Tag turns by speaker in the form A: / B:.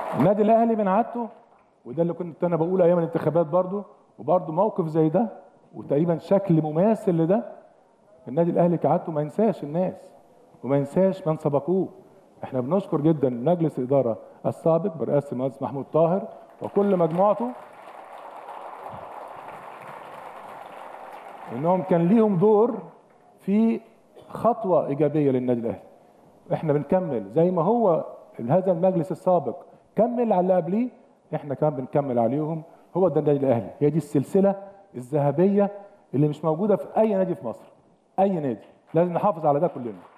A: النادي الاهلي من عادته وده اللي كنت انا بقوله ايام الانتخابات برضو وبرضو موقف زي ده وتقريبا شكل مماثل لده النادي الاهلي كعادته ما ينساش الناس وما ينساش من سبقوه احنا بنشكر جدا مجلس الاداره السابق برئاسه المهندس محمود طاهر وكل مجموعته انهم كان ليهم دور في خطوه ايجابيه للنادي الاهلي احنا بنكمل زي ما هو هذا المجلس السابق كمل على اللي قبليه احنا كمان بنكمل عليهم هو ده النادي الاهلي هي دي السلسله الذهبيه اللي مش موجوده في اي نادي في مصر اي نادي لازم نحافظ على ده كلنا